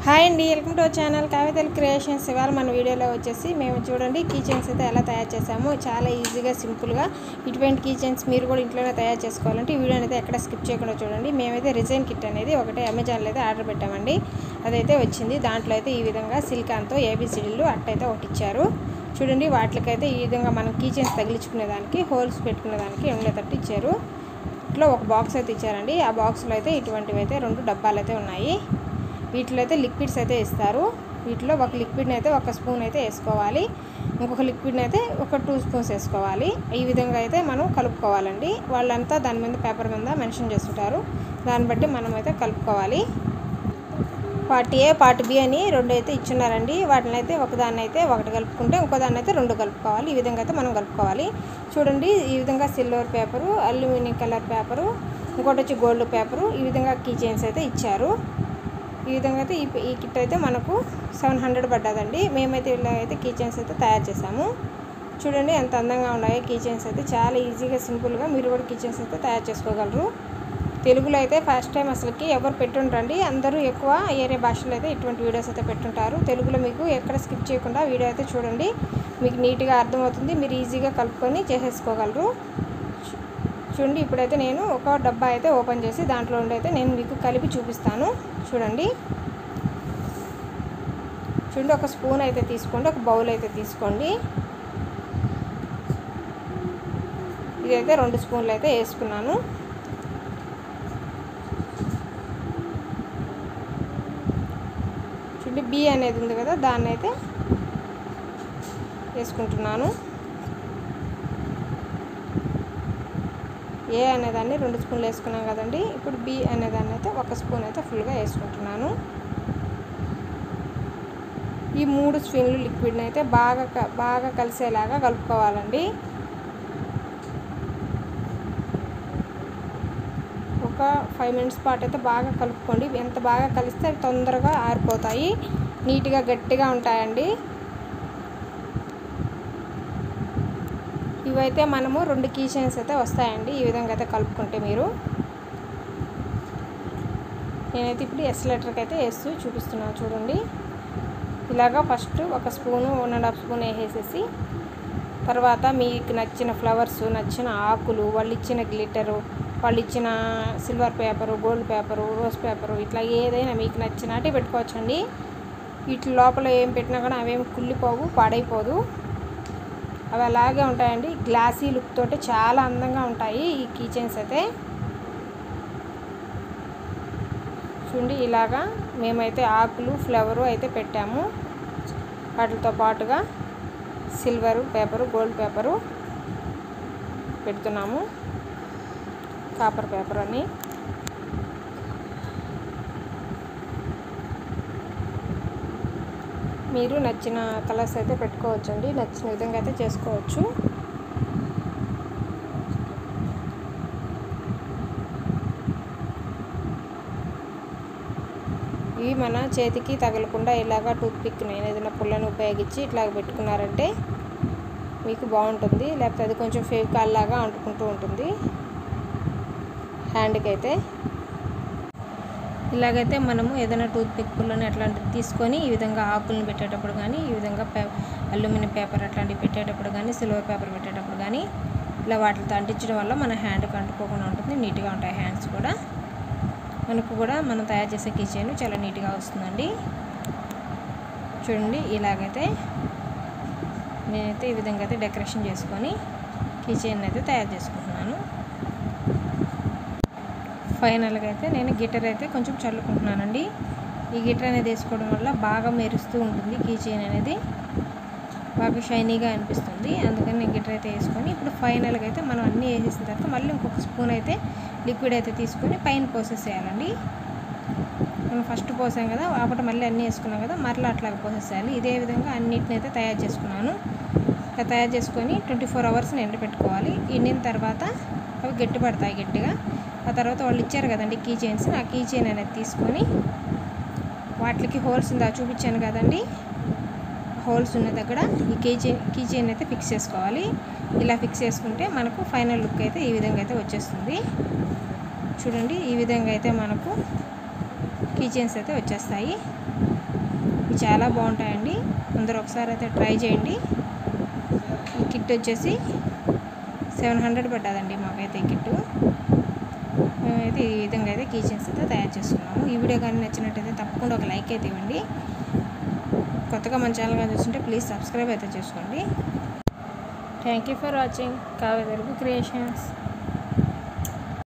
hi అండి welcome to our channel కవితల creations ఇవాళ మన వీడియోలో వచ్చేసి మేము చూడండి కీ చైన్స్ అయితే ఎలా తయారు చేసాము చాలా ఈజీగా సింపుల్గా ఇటువంటి కీ చైన్స్ మీరు కూడా ఇంట్లోనే తయారు చేసుకోవాలంటే ఈ వీడియోని అయితే ఎక్కడ స్కిప్ చేయకుండా చూడండి మేమైతే రిజైన్ కిట్ అనేది ఒకటే అమెజాన్లో అయితే ఆర్డర్ పెట్టామండి అదైతే వచ్చింది దాంట్లో అయితే ఈ విధంగా సిలికాన్తో ఏబిసిడీలు అట్టయితే ఒకటి ఇచ్చారు చూడండి వాటికైతే ఈ విధంగా మనం కీ చైన్స్ తగిలించుకునే దానికి హోల్స్ పెట్టుకునే దానికి ఉండేటట్టు ఇచ్చారు ఇట్లా ఒక బాక్స్ అయితే ఇచ్చారండి ఆ బాక్స్లో అయితే ఇటువంటివి అయితే రెండు డబ్బాలు అయితే ఉన్నాయి వీటిలో అయితే లిక్విడ్స్ అయితే ఇస్తారు వీటిలో ఒక లిక్విడ్ని అయితే ఒక స్పూన్ అయితే వేసుకోవాలి ఇంకొక లిక్విడ్ని అయితే ఒక టూ స్పూన్స్ వేసుకోవాలి ఈ విధంగా అయితే మనం కలుపుకోవాలండి వాళ్ళంతా దాని మీద పేపర్ మీద మెన్షన్ చేస్తుంటారు దాన్ని బట్టి మనం అయితే కలుపుకోవాలి పార్ట్ ఏ పార్ట్ బి అని రెండు అయితే ఇచ్చున్నారండి వాటిని అయితే ఒకదాన్ని అయితే ఒకటి కలుపుకుంటే ఇంకో దాన్ని అయితే రెండు కలుపుకోవాలి ఈ విధంగా అయితే మనం కలుపుకోవాలి చూడండి ఈ విధంగా silver paper aluminium colour paper ఇంకోటి వచ్చి గోల్డ్ పేపరు ఈ విధంగా కీ చైన్స్ అయితే ఇచ్చారు ఈ విధంగా అయితే ఈ ఈ కిట్ అయితే మనకు సెవెన్ హండ్రెడ్ పడ్డదండి మేమైతే ఇలా అయితే కీ చైన్స్ అయితే తయారు చేసాము చూడండి ఎంత అందంగా ఉన్నాయో కీ చైన్స్ అయితే చాలా ఈజీగా సింపుల్గా మీరు కూడా కీ చైన్స్ అయితే తయారు చేసుకోగలరు తెలుగులో అయితే ఫస్ట్ టైం అసలుకి ఎవరు పెట్టుంటారండి అందరూ ఎక్కువ ఏరే భాషలో అయితే ఇటువంటి వీడియోస్ అయితే పెట్టుంటారు తెలుగులో మీకు ఎక్కడ స్కిప్ చేయకుండా వీడియో అయితే చూడండి మీకు నీట్గా అర్థమవుతుంది మీరు ఈజీగా కలుపుకొని చేసేసుకోగలరు చూడండి ఇప్పుడైతే నేను ఒక డబ్బా అయితే ఓపెన్ చేసి దాంట్లో ఉండి అయితే నేను మీకు కలిపి చూపిస్తాను చూడండి చూడండి ఒక స్పూన్ అయితే తీసుకోండి ఒక బౌల్ అయితే తీసుకోండి ఇదైతే రెండు స్పూన్లు అయితే వేసుకున్నాను చూడండి బి అనేది ఉంది కదా దాన్ని అయితే వేసుకుంటున్నాను ఏ అనేదాన్ని రెండు స్పూన్లు వేసుకున్నాం కదండి ఇప్పుడు బి అనేదాన్ని అయితే ఒక స్పూన్ అయితే ఫుల్గా వేసుకుంటున్నాను ఈ మూడు స్పూన్లు లిక్విడ్ని అయితే బాగా బాగా కలిసేలాగా కలుపుకోవాలండి ఒక ఫైవ్ మినిట్స్ పాటు అయితే బాగా కలుపుకోండి ఎంత బాగా కలిస్తే అవి తొందరగా ఆరిపోతాయి నీట్గా గట్టిగా ఉంటాయండి ఇవైతే మనము రెండు కీ చైన్స్ అయితే వస్తాయండి ఈ విధంగా అయితే కలుపుకుంటే మీరు నేనైతే ఇప్పుడు ఎస్ లెటర్కి అయితే వేస్తూ చూపిస్తున్నాను చూడండి ఇలాగా ఫస్ట్ ఒక spoon one and half spoon వేసేసి తర్వాత మీకు నచ్చిన ఫ్లవర్స్ నచ్చిన ఆకులు వాళ్ళు ఇచ్చిన గ్లిటరు వాళ్ళు ఇచ్చిన silver paper gold paper rose paper ఇట్లా ఏదైనా మీకు నచ్చినట్టు పెట్టుకోవచ్చండి వీటి లోపల ఏం పెట్టినా కూడా అవేం కుళ్ళిపోవు పాడైపోదు అవి అలాగే ఉంటాయండి గ్లాసీ లుక్ తోటి చాలా అందంగా ఉంటాయి ఈ కీ చైన్స్ అయితే చూడండి ఇలాగా మేమైతే ఆకులు ఫ్లవరు అయితే పెట్టాము వాటితో పాటుగా సిల్వరు పేపరు గోల్డ్ పేపరు పెడుతున్నాము కాపర్ పేపర్ అని మీరు నచ్చిన కలర్స్ అయితే పెట్టుకోవచ్చండి నచ్చిన విధంగా అయితే చేసుకోవచ్చు ఇవి మన చేతికి తగలకుండా ఇలాగా టూత్ పిక్ నేను ఏదైనా పుల్లను ఉపయోగించి ఇట్లా పెట్టుకున్నారంటే మీకు బాగుంటుంది లేకపోతే అది కొంచెం ఫేవికాల్ లాగా అంటుకుంటూ ఉంటుంది హ్యాండ్కి అయితే ఇలాగైతే మనము ఏదైనా టూత్ పిక్ పుల్లని అట్లాంటివి తీసుకొని ఈ విధంగా ఆకులను పెట్టేటప్పుడు కానీ ఈ విధంగా పే అల్యూమినియం పేపర్ అట్లాంటివి పెట్టేటప్పుడు కానీ సిల్వర్ పేపర్ పెట్టేటప్పుడు కానీ ఇలా వాటితో అంటించడం వల్ల మన హ్యాండ్కి అంటుకోకుండా ఉంటుంది నీట్గా ఉంటాయి హ్యాండ్స్ కూడా మనకు కూడా మనం తయారు చేసే కిచెన్ చాలా నీట్గా వస్తుందండి చూడండి ఇలాగైతే నేనైతే ఈ విధంగా అయితే డెకరేషన్ చేసుకొని కిచెన్ అయితే తయారు చేసుకుంటున్నాను ఫైనల్గా అయితే నేను గిటర్ అయితే కొంచెం చల్లుకుంటున్నానండి ఈ గిటర్ అనేది వేసుకోవడం వల్ల బాగా మెరుస్తూ ఉంటుంది కీ చైన్ అనేది బాగా షైనీగా అనిపిస్తుంది అందుకని నేను గిటర్ అయితే వేసుకొని ఇప్పుడు ఫైనల్గా అయితే మనం అన్నీ వేసేసిన తర్వాత మళ్ళీ ఇంకొక స్పూన్ అయితే లిక్విడ్ అయితే తీసుకొని పైన పోసేసేయాలండి మనం ఫస్ట్ పోసాం కదా అప్పుడు మళ్ళీ అన్నీ వేసుకున్నాం కదా మరలా అట్లాగా పోసేసేయాలి ఇదే విధంగా అన్నిటిని అయితే తయారు చేసుకున్నాను ఇలా తయారు చేసుకొని ట్వంటీ ఫోర్ అవర్స్ ఎండబెట్టుకోవాలి ఎండిన తర్వాత అవి గట్టి పడతాయి గట్టిగా ఆ తర్వాత వాళ్ళు ఇచ్చారు కదండి కీ చైన్స్ ఆ కీ చైన్ అనేది తీసుకొని వాటికి హోల్స్ ఉందా చూపించాను కదండి హోల్స్ ఉన్న దగ్గర ఈ కీ చైన్ కీ చైన్ అయితే ఫిక్స్ చేసుకోవాలి ఇలా ఫిక్స్ చేసుకుంటే మనకు ఫైనల్ లుక్ అయితే ఈ విధంగా అయితే వచ్చేస్తుంది చూడండి ఈ విధంగా అయితే మనకు కిచెన్స్ అయితే వచ్చేస్తాయి ఇవి చాలా బాగుంటాయండి అందరూ ఒకసారి అయితే ట్రై చేయండి ఈ కిట్ వచ్చేసి సెవెన్ హండ్రెడ్ పడ్డదండి మాకైతే ఈ కిట్టు మేమైతే ఈ విధంగా అయితే కిచెన్స్ అయితే తయారు చేసుకున్నాము ఈ వీడియో కానీ నచ్చినట్టయితే తప్పకుండా ఒక లైక్ అయితే ఇవ్వండి కొత్తగా మన ఛానల్ కానీ చూస్తుంటే ప్లీజ్ సబ్స్క్రైబ్ అయితే చేసుకోండి thank you for watching Kavya Telugu creations